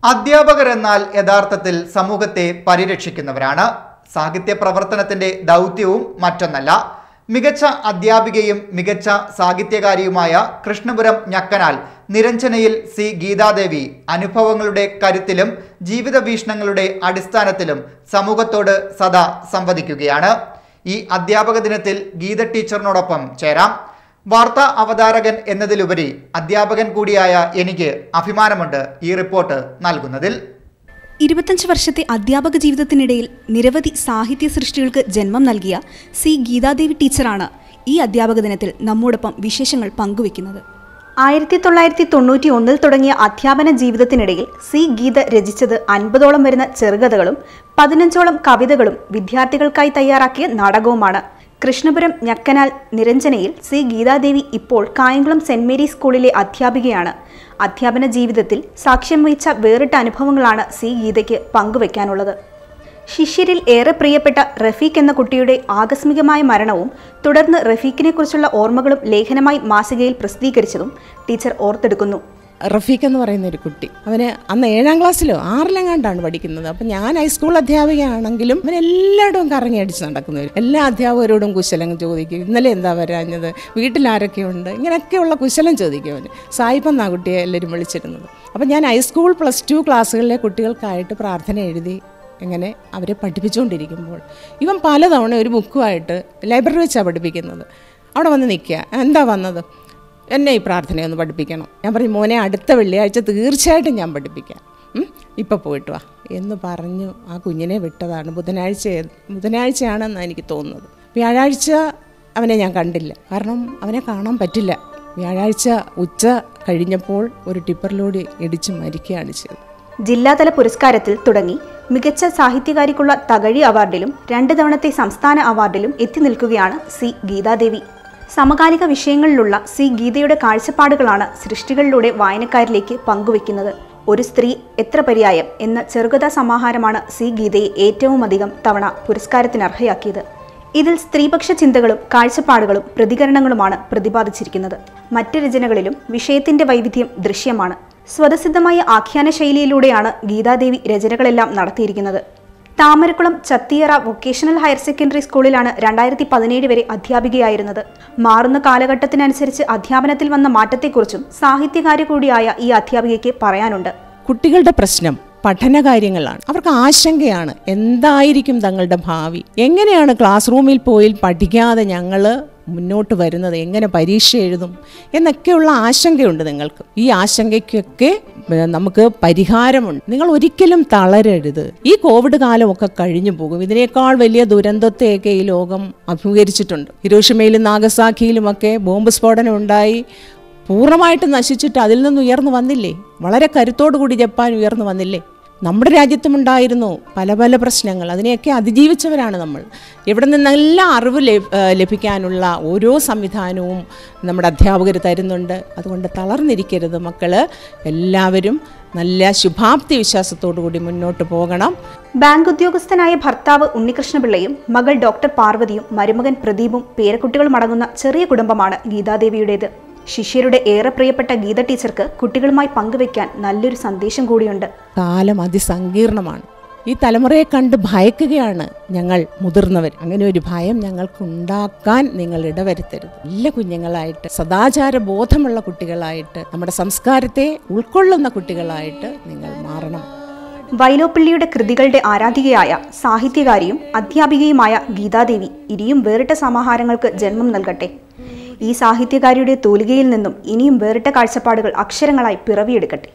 അധ്യാപകർ എന്നാൽ യഥാർത്ഥത്തിൽ സമൂഹത്തെ പരിരക്ഷിക്കുന്നവരാണ് സാഹിത്യ പ്രവർത്തനത്തിന്റെ ദൗത്യവും മറ്റൊന്നല്ല മികച്ച അധ്യാപികയും മികച്ച സാഹിത്യകാരിയുമായ കൃഷ്ണപുരം ഞക്കനാൽ നിരഞ്ജനയിൽ സി ഗീതാദേവി അനുഭവങ്ങളുടെ കരുത്തിലും ജീവിത വീക്ഷണങ്ങളുടെ അടിസ്ഥാനത്തിലും സമൂഹത്തോട് സദാ സംവദിക്കുകയാണ് ഈ അധ്യാപക ദിനത്തിൽ ഗീത ടീച്ചറിനോടൊപ്പം ചേരാം വാർത്താ അവതാരകൻ എന്നതിലുപരി അധ്യാപകൻ കൂടിയായ എനിക്ക് അഭിമാനമുണ്ട് ഈ റിപ്പോർട്ട് നൽകുന്നതിൽ ഇരുപത്തഞ്ച് വർഷത്തെ അധ്യാപക ജീവിതത്തിനിടയിൽ നിരവധി സാഹിത്യ സൃഷ്ടികൾക്ക് ജന്മം നൽകിയ സി ഗീതാദേവി ടീച്ചറാണ് ഈ അധ്യാപക ദിനത്തിൽ നമ്മോടൊപ്പം വിശേഷങ്ങൾ പങ്കുവെക്കുന്നത് ആയിരത്തി തൊള്ളായിരത്തി തൊണ്ണൂറ്റി ഒന്നിൽ തുടങ്ങിയ അധ്യാപന ജീവിതത്തിനിടയിൽ സി ഗീത രചിച്ചത് അൻപതോളം വരുന്ന ചെറുകഥകളും പതിനഞ്ചോളം കവിതകളും വിദ്യാർത്ഥികൾക്കായി തയ്യാറാക്കിയ നാടകവുമാണ് കൃഷ്ണപുരം ഞക്കനാൽ നിരഞ്ജനയിൽ സി ഗീതാദേവി ഇപ്പോൾ കായംകുളം സെന്റ് മേരീസ് സ്കൂളിലെ അധ്യാപികയാണ് അധ്യാപന ജീവിതത്തിൽ സാക്ഷ്യം വഹിച്ച വേറിട്ട അനുഭവങ്ങളാണ് സി ഗീതയ്ക്ക് പങ്കുവെക്കാനുള്ളത് ശിഷ്യരിൽ ഏറെ പ്രിയപ്പെട്ട റഫീഖ് എന്ന കുട്ടിയുടെ ആകസ്മികമായ മരണവും തുടർന്ന് റഫീഖിനെക്കുറിച്ചുള്ള ഓർമ്മകളും ലേഖനമായി മാസികയിൽ പ്രസിദ്ധീകരിച്ചതും ടീച്ചർ ഓർത്തെടുക്കുന്നു റഫീഖ് എന്ന് പറയുന്ന ഒരു കുട്ടി അവന് അന്ന് ഏഴാം ക്ലാസ്സിലോ ആറിലെങ്ങാണ്ടാണ് പഠിക്കുന്നത് അപ്പം ഞാൻ ഹൈസ്കൂൾ അധ്യാപികയാണെങ്കിലും അവൻ എല്ലായിടവും കറങ്ങി അടിച്ച് നടക്കുന്നവർ എല്ലാ അധ്യാപകരോടും കുശലം ചോദിക്കും ഇന്നലെ എന്താ വരാഞ്ഞത് വീട്ടിൽ ആരൊക്കെയുണ്ട് ഇങ്ങനെയൊക്കെയുള്ള കുശലം ചോദിക്കും അവന് സായിപ്പ് എന്നാ കുട്ടിയെ എല്ലാവരും വിളിച്ചിരുന്നത് അപ്പം ഞാൻ ഹൈസ്കൂൾ പ്ലസ് ടു ക്ലാസ്സുകളിലെ കുട്ടികൾക്കായിട്ട് പ്രാർത്ഥന എഴുതി ഇങ്ങനെ അവരെ പഠിപ്പിച്ചുകൊണ്ടിരിക്കുമ്പോൾ ഇവൻ പലതവണ ഒരു ബുക്കുമായിട്ട് ലൈബ്രറി വെച്ചാണ് പഠിപ്പിക്കുന്നത് അവിടെ വന്ന് നിൽക്കുക എന്താ വന്നത് എന്നെ ഈ പ്രാർത്ഥനയൊന്ന് പഠിപ്പിക്കണം ഞാൻ പറയും മോനെ അടുത്ത വെള്ളിയാഴ്ച തീർച്ചയായിട്ടും ഞാൻ പഠിപ്പിക്കാം ഇപ്പം പോയിട്ട് വാ എന്ന് പറഞ്ഞു ആ കുഞ്ഞിനെ വിട്ടതാണ് ബുധനാഴ്ച ബുധനാഴ്ചയാണെന്നാണ് എനിക്ക് തോന്നുന്നത് വ്യാഴാഴ്ച അവനെ ഞാൻ കണ്ടില്ല കാരണം അവനെ കാണാൻ പറ്റില്ല വ്യാഴാഴ്ച ഉച്ച കഴിഞ്ഞപ്പോൾ ഒരു ടിപ്പറിലൂടെ ഇടിച്ച് മരിക്കുകയാണ് ചെയ്തത് ജില്ലാതല പുരസ്കാരത്തിൽ തുടങ്ങി മികച്ച സാഹിത്യകാരിക്കുള്ള തകഴി അവാർഡിലും രണ്ട് തവണത്തെ സംസ്ഥാന അവാർഡിലും എത്തി നിൽക്കുകയാണ് സി ഗീതാദേവി സമകാലിക വിഷയങ്ങളിലുള്ള സി ഗീതയുടെ കാഴ്ചപ്പാടുകളാണ് സൃഷ്ടികളിലൂടെ വായനക്കാരിലേക്ക് പങ്കുവെക്കുന്നത് ഒരു സ്ത്രീ എത്ര പര്യായം എന്ന ചെറുകഥാ സമാഹാരമാണ് സി ഗീതയെ ഏറ്റവും അധികം തവണ പുരസ്കാരത്തിന് അർഹയാക്കിയത് ഇതിൽ സ്ത്രീപക്ഷ ചിന്തകളും കാഴ്ചപ്പാടുകളും പ്രതികരണങ്ങളുമാണ് പ്രതിപാദിച്ചിരിക്കുന്നത് മറ്റ് രചനകളിലും വിഷയത്തിന്റെ വൈവിധ്യം ദൃശ്യമാണ് സ്വതസിദ്ധമായ ആഖ്യാന ശൈലിയിലൂടെയാണ് ഗീതാദേവി രചനകളെല്ലാം നടത്തിയിരിക്കുന്നത് Thamarakulam Chathiyara vocational higher secondary സ്കൂളിലാണ് രണ്ടായിരത്തി പതിനേഴ് വരെ അധ്യാപികയായിരുന്നത് മാറുന്ന കാലഘട്ടത്തിനനുസരിച്ച് അധ്യാപനത്തിൽ വന്ന മാറ്റത്തെക്കുറിച്ചും സാഹിത്യകാരി കൂടിയായ ഈ അധ്യാപികയ്ക്ക് പറയാനുണ്ട് കുട്ടികളുടെ പ്രശ്നം പഠന കാര്യങ്ങളാണ് അവർക്ക് ആശങ്കയാണ് എന്തായിരിക്കും തങ്ങളുടെ ഭാവി എങ്ങനെയാണ് ക്ലാസ് റൂമിൽ പോയി പഠിക്കാതെ ഞങ്ങൾ മുന്നോട്ട് വരുന്നത് എങ്ങനെ പരീക്ഷ എഴുതും എന്നൊക്കെയുള്ള ആശങ്കയുണ്ട് നിങ്ങൾക്ക് ഈ ആശങ്കയ്ക്കൊക്കെ നമുക്ക് പരിഹാരമുണ്ട് നിങ്ങൾ ഒരിക്കലും തളരരുത് ഈ കോവിഡ് കാലമൊക്കെ കഴിഞ്ഞു പോകും ഇതിനേക്കാൾ വലിയ ദുരന്തത്തെയൊക്കെ ഈ ലോകം അഭിമുഖീകരിച്ചിട്ടുണ്ട് ഹിരോഷിമയിലും നാഗസാഖിയിലുമൊക്കെ ബോംബ് സ്ഫോടനം ഉണ്ടായി പൂർണ്ണമായിട്ട് നശിച്ചിട്ട് അതിൽ നിന്ന് ഉയർന്നു വന്നില്ലേ വളരെ കരുത്തോടു കൂടി ജപ്പാൻ ഉയർന്നു വന്നില്ലേ നമ്മുടെ രാജ്യത്തുമുണ്ടായിരുന്നു പല പല പ്രശ്നങ്ങൾ അതിനെയൊക്കെ അതിജീവിച്ചവരാണ് നമ്മൾ ഇവിടെ നിന്നെല്ലാം അറിവ് ലഭിക്കാനുള്ള ഓരോ സംവിധാനവും നമ്മുടെ അധ്യാപകർ തരുന്നുണ്ട് അതുകൊണ്ട് തളർന്നിരിക്കരുത് മക്കൾ എല്ലാവരും നല്ല ശുഭാപ്തി വിശ്വാസത്തോടു കൂടി മുന്നോട്ട് പോകണം ബാങ്ക് ഉദ്യോഗസ്ഥനായ ഭർത്താവ് ഉണ്ണികൃഷ്ണപിള്ളയും മകൾ ഡോക്ടർ പാർവതിയും മരുമകൻ പ്രദീപും പേരക്കുട്ടികളും അടങ്ങുന്ന ചെറിയ കുടുംബമാണ് ഗീതാദേവിയുടേത് ശിഷ്യരുടെ ഏറെ പ്രിയപ്പെട്ട ഗീത ടീച്ചർക്ക് കുട്ടികളുമായി പങ്കുവെക്കാൻ നല്ലൊരു സന്ദേശം കൂടിയുണ്ട് കാലം അതിസങ്കീർണമാണ് ഈ തലമുറയെ കണ്ട് ഭയക്കുകയാണ് ഞങ്ങൾ മുതിർന്നവർ അങ്ങനെ ഒരു ഭയം ഞങ്ങൾക്ക് ഉണ്ടാക്കാൻ നിങ്ങൾ ഇടവരുത്തരുത് നല്ല കുഞ്ഞുങ്ങളായിട്ട് സദാചാര ബോധമുള്ള കുട്ടികളായിട്ട് നമ്മുടെ സംസ്കാരത്തെ ഉൾക്കൊള്ളുന്ന കുട്ടികളായിട്ട് നിങ്ങൾ മാറണം വൈലോപ്പിള്ളിയുടെ കൃതികളുടെ ആരാധികയായ സാഹിത്യകാരിയും അധ്യാപികയുമായ ഗീതാദേവി ഇനിയും വേറിട്ട സമാഹാരങ്ങൾക്ക് ജന്മം നൽകട്ടെ ഈ സാഹിത്യകാരിയുടെ തൂലികയിൽ നിന്നും ഇനിയും വേറിട്ട കാഴ്ചപ്പാടുകൾ അക്ഷരങ്ങളായി പിറവിയെടുക്കട്ടെ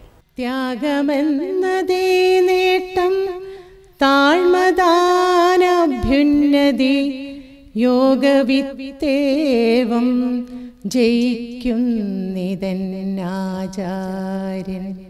ത്യാഗമെന്നതേ നേട്ടം താഴ്മദാനഭ്യുന്നതി യോഗവിത്തേവം ജയിക്കുന്നിതന്നാചാര്യൻ